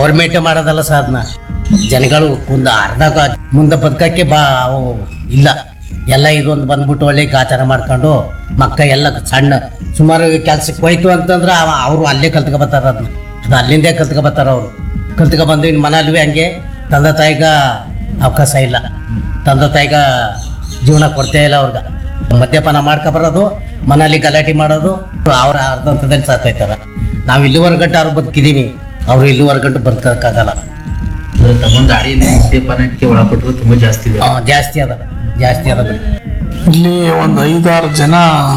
Government ಮಾಡೋದಲ್ಲ sir ಅದನ್ನ ಜನಗಳು ಒಂದು ಅರ್ಧ ಗ- ಮುಂದೆ ಬದುಕಕ್ಕೆ ಬಾ ಅವು ಇಲ್ಲ ಎಲ್ಲ ಇದೊಂದು ಬಂದ್ಬಿಟ್ಟು ಒಳ್ಳೆ ಗಾಚಾರ ಮಾಡ್ಕೊಂಡು ಮಕ್ಕ ಎಲ್ಲ ಸಣ್ಣ ಸುಮಾರು ಕೆಲ್ಸಕ್ಕೆ ಹೋಯ್ತು ಅಂತಂದ್ರೆ ಅವರು ಅಲ್ಲೇ ಕಲ್ತ್ಕೊ ಬರ್ತಾರ ಅದನ್ನ ಅದು ಅಲ್ಲಿಂದೇ ಕಲ್ತ್ಕೊ ಬರ್ತಾರ ಅವರು ಕಲ್ತ್ಕೊ ಬಂದು ಇನ್ನು ಮನೇಲಿ ಹಂಗೆ ತಂದೆ ತಾಯಿಗ ಅವಕಾಶ ಇಲ್ಲ ತಂದೆ ತಾಯಿಗ ಜೀವನ ಕೊಡ್ತೇ ಇಲ್ಲ ಅವ್ರಿಗೆ ಮದ್ಯಪಾನ ಮಾಡ್ಕೊ ಬರೋದು ಮನೇಲಿ ಗಲಾಟೆ ಮಾಡೋದು ಅವ್ರ ಅರ್ಧಂತದಲ್ಲಿ ಸಾತೈತಾರ ನಾವು ಇಲ್ಲಿವರೆಗೆ ಗಂಟೆ ಅವ್ರು ಬದುಕಿದೀವಿ ಅವ್ರು ಇಲ್ಲಿವರೆಗೆ ಗಂಟು ಬದುಕಕ್ಕಾಗಲ್ಲ ಅಂದ್ರೆ ತಮ್ಮ ದಾರಿಯಲ್ಲಿ ಮದ್ಯಪಾನಕ್ಕೆ ಒಳಪಟ್ಟರು ತುಂಬಾ ಜಾಸ್ತಿ ಇದೆ ಆ, ಜಾಸ್ತಿ ಅದ ಜಾಸ್ತಿ ಅದ ಬಿಡಿ. ಇಲ್ಲಿ ಒಂದು ಐದಾರು ಜನ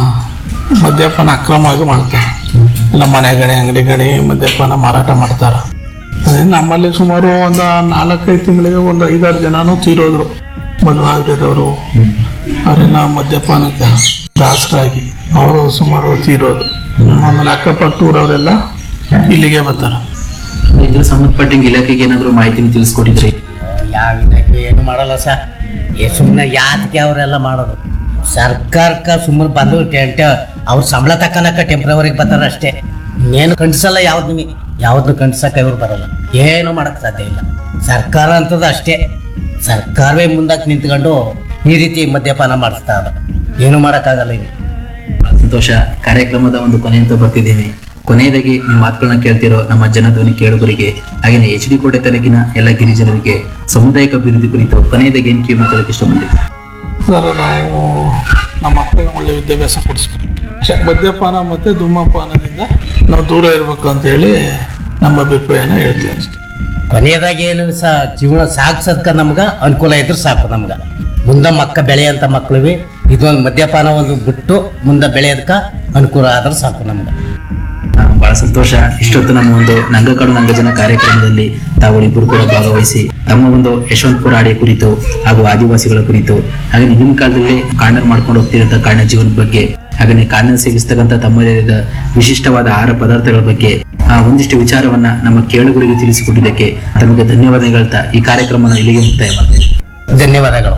ಮದ್ಯಪಾನ ಅಕ್ರಮವಾಗಿ ಮಾಡ್ತಾರೆ ಎಲ್ಲ ಮನೆಗಡೆ ಅಂಗಡಿಗಡೆ ಮದ್ಯಪಾನ ಮಾರಾಟ ಮಾಡ್ತಾರೆ ಅದೇ ನಮ್ಮಲ್ಲಿ ಸುಮಾರು ಒಂದು ನಾಲ್ಕೈದು ತಿಂಗಳಿಗೆ ಒಂದು ಐದಾರು ಜನನೂ ತೀರೋದ್ರು ಮದುವೆ ಆಗದಿರೋರು ಅವರೆಲ್ಲ ಮದ್ಯಪಾನಕ್ಕೆ ದಾಸರಾಗಿ ಅವರು ಸುಮಾರು ತೀರೋದು ಆಮೇಲೆ ಅಕ್ಕಪಕ್ಕ ಊರವರೆಲ್ಲ ಇಲ್ಲಿಗೆ ಬರ್ತಾರೆ ಇದ್ರ ಸಂಬಂಧಪಟ್ಟಂಗೆ ಇಲಾಖೆಗೆ ಏನಾದ್ರು ಮಾಹಿತಿನ ತಿಳಿಸ್ಕೊಟ್ಟಿದ್ರಿ ಯಾವ ಇದಕ್ಕೆ ಏನು ಮಾಡಲ್ಲ ಸರ್ ಏ ಸುಮ್ಮನೆ ಯಾತಕ್ಕೆ ಅವರೆಲ್ಲ ಮಾಡೋದು ಸರ್ಕಾರಕ್ಕೆ ಸುಮ್ಮನೆ ಬಂದು ಟೆಂಟ ಅವ್ರ ಸಂಬಳ ತಕ್ಕನಕ ಟೆಂಪ್ರವರಿಗೆ ಬರ್ತಾರ ಅಷ್ಟೇ ಇನ್ನೇನು ಕಂಡಿಸಲ್ಲ ಯಾವ್ದು ನಿಮಗೆ ಯಾವ್ದು ಕಂಡಿಸಕ್ಕೆ ಇವ್ರು ಬರಲ್ಲ ಏನು ಮಾಡಕ್ ಸಾಧ್ಯ ಇಲ್ಲ ಸರ್ಕಾರ ಅಂತದ ಅಷ್ಟೇ ಸರ್ಕಾರವೇ ಮುಂದಕ್ಕೆ ನಿಂತ್ಕೊಂಡು ಈ ರೀತಿ ಮದ್ಯಪಾನ ಮಾಡಿಸ್ತಾ ಇದ್ದಾರೆ ಏನು ಮಾಡೋಕ್ಕಾಗಲ್ಲ ಇಲ್ಲಿ ಸಂತೋಷ ಕಾರ್ಯಕ್ರಮದ ಒಂದು ಕೊನೆ ಅಂತ ಬರ್ತಿದ್ದೀವಿ ಕೊನೆಯದಾಗಿ ನಿಮ್ಮ ಮಾತುಗಳನ್ನ ಕೇಳ್ತಿರೋ ನಮ್ಮ ಜನಧ್ವನಿ ಕೇಳುಗರಿಗೆ ಹಾಗೆಯೇ ಎಚ್ ಡಿ ಕೋಟೆ ತಾಲೂಕಿನ ಎಲ್ಲ ಗಿರಿಜನರಿಗೆ ಸಾಮುದಾಯಿಕ ಅಭಿವೃದ್ಧಿ ಕುರಿತು ಕೊನೆಯದಾಗಿ ಏನು ಕಿವಿ ಮಾತಾಡಕ್ಕೆ ಇಷ್ಟಪಡ್ತೀವಿ ಸರ್ ನಾವು ನಮ್ಮ ಮಕ್ಕಳಿಗೆ ಒಳ್ಳೆ ವಿದ್ಯಾಭ್ಯಾಸ ಕೊಡಿಸ್ಬೇಕು ಅಷ್ಟೇ ಮದ್ಯಪಾನ ಮತ್ತು ಧೂಮಪಾನದಿಂದ ನಾವು ದೂರ ಇರಬೇಕು ಅಂತ ಹೇಳಿ ನಮ್ಮ ಅಭಿಪ್ರಾಯನ ಹೇಳ್ತೀವಿ ಅಷ್ಟೇ ಕೊನೆಯದಾಗಿ ಏನು ಸಹ ಜೀವನ ಸಾಗ್ಸದ್ಕ ನಮ್ಗ ಅನುಕೂಲ ಇದ್ರೆ ಸಾಕು ನಮ್ಗ ಮುಂದೆ ಮಕ್ಕ ಬೆಳೆಯಂತ ಮಕ್ಳಿವಿ ಇದೊಂದು ಮದ್ಯಪಾನ ಒಂದು ಬಿಟ್ಟು ಮುಂದೆ ಬೆಳೆಯೋದಕ್ಕ ಅನುಕೂಲ ಆದ್ರೆ ಸಾಕು ನಮ್ಗ ಆ, ಬಹಳ ಸಂತೋಷ ಇಷ್ಟೊತ್ತು ನಮ್ಮ ಒಂದು ನಂಗಕಾಡು ನಂಗಜನ ಕಾರ್ಯಕ್ರಮದಲ್ಲಿ ತಾವುಗಳಿಬ್ಬರು ಕೂಡ ಭಾಗವಹಿಸಿ ತಮ್ಮ ಒಂದು ಯಶವಂತಪುರ ಆಡಿ ಕುರಿತು ಹಾಗೂ ಆದಿವಾಸಿಗಳ ಕುರಿತು ಹಾಗೆ ನಿಮ್ಮ ಕಾಲದಲ್ಲಿ ಕಾಂಡರ್ ಮಾಡ್ಕೊಂಡು ಹೋಗ್ತಿರಂತ ಕಾಡಿನ ಜೀವನದ ಬಗ್ಗೆ ಹಾಗೆ ಕಾಡಿನ ಸೇವಿಸ್ತಕ್ಕಂಥ ತಮ್ಮದೇ ಆದ ವಿಶಿಷ್ಟವಾದ ಆಹಾರ ಪದಾರ್ಥಗಳ ಬಗ್ಗೆ ಆ ಒಂದಿಷ್ಟು ವಿಚಾರವನ್ನ ನಮ್ಮ ಕೇಳುಗರಿಗೆ ತಿಳಿಸಿಕೊಟ್ಟಿದ್ದಕ್ಕೆ ತಮಗೆ ಧನ್ಯವಾದ ಹೇಳ್ತಾ ಈ ಕಾರ್ಯಕ್ರಮನ ಇಲ್ಲಿಗೆ ಮುಕ್ತಾಯ ಮಾಡ್ತೇನೆ ಧನ್ಯವಾದಗಳು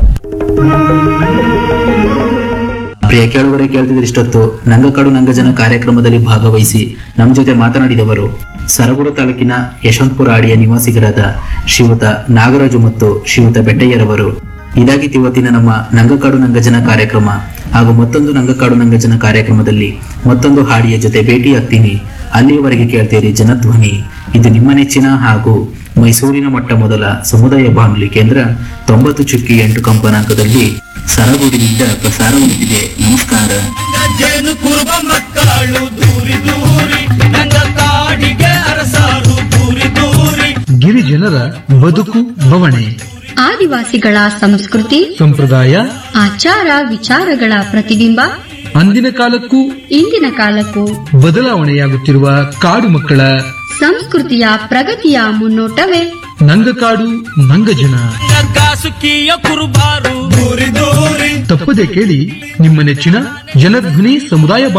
ಪ್ರಿಯ ಕೇಳುಗರೆ ಕೇಳ್ತಿದ್ರೆ ಇಷ್ಟೊತ್ತು ನಂಗಕಾಡು ನಂಗಜನ ಕಾರ್ಯಕ್ರಮದಲ್ಲಿ ಭಾಗವಹಿಸಿ ನಮ್ಮ ಜೊತೆ ಮಾತನಾಡಿದವರು ಸರಗೂರು ತಾಲೂಕಿನ ಯಶವಂತಪುರ ಆಡಿಯ ನಿವಾಸಿಗರಾದ ಶ್ರೀಯುತ ನಾಗರಾಜು ಮತ್ತು ಶ್ರೀಯುತ ಬೆಟ್ಟಯ್ಯರವರು ಇದಾಗಿತ್ತು ಇವತ್ತಿನ ನಮ್ಮ ನಂಗಕಾಡು ನಂಗಜನ ಕಾರ್ಯಕ್ರಮ ಹಾಗೂ ಮತ್ತೊಂದು ನಂಗಕಾಡು ನಂಗಜನ ಕಾರ್ಯಕ್ರಮದಲ್ಲಿ ಮತ್ತೊಂದು ಹಾಡಿಯ ಜೊತೆ ಭೇಟಿಯಾಗ್ತೀನಿ ಅಲ್ಲಿಯವರೆಗೆ ಕೇಳ್ತೀರಿ ಜನಧ್ವನಿ ಇದು ನಿಮ್ಮ ನೆಚ್ಚಿನ ಹಾಗೂ ಮೈಸೂರಿನ ಮೊಟ್ಟ ಮೊದಲ ಸಮುದಾಯ ಬಾನುಲಿ ಕೇಂದ್ರ ತೊಂಬತ್ತು ಚುಕ್ಕಿ ಎಂಟು ಕಂಪನಾಂಕದಲ್ಲಿ ಸರಗೂರಿನಿಂದ ಪ್ರಸಾರವಾಗುತ್ತಿದೆ ನಮಸ್ಕಾರ ಜೇನು ಕುರುಬ ಮಕ್ಕಳು ದೂರಿ ದೂರಿ ನಂಗ ಕಾಡಿಗೆ ಅರಸಾರು ದೂರಿ ದೂರಿ ಗಿರಿಜನರ ಬದುಕು ಬವಣೆ ಆದಿವಾಸಿಗಳ ಸಂಸ್ಕೃತಿ ಸಂಪ್ರದಾಯ ಆಚಾರ ವಿಚಾರಗಳ ಪ್ರತಿಬಿಂಬ ಅಂದಿನ ಕಾಲಕ್ಕೂ ಇಂದಿನ ಕಾಲಕ್ಕೂ ಬದಲಾವಣೆಯಾಗುತ್ತಿರುವ ಕಾಡು ಮಕ್ಕಳ ಸಂಸ್ಕೃತಿಯ ಪ್ರಗತಿಯ ಮುನ್ನೋಟವೇ ನಂಗಕಾಡು ನಂಗಜನ ಕಾಸುಕಿಯ ಕುರುಬಾರು ದೂರಿ ದೂರಿ ತಪ್ಪದೆ ಕೇಳಿ ನಿಮ್ಮ ನೆಚ್ಚಿನ ಜನಧ್ವನಿ ಸಮುದಾಯ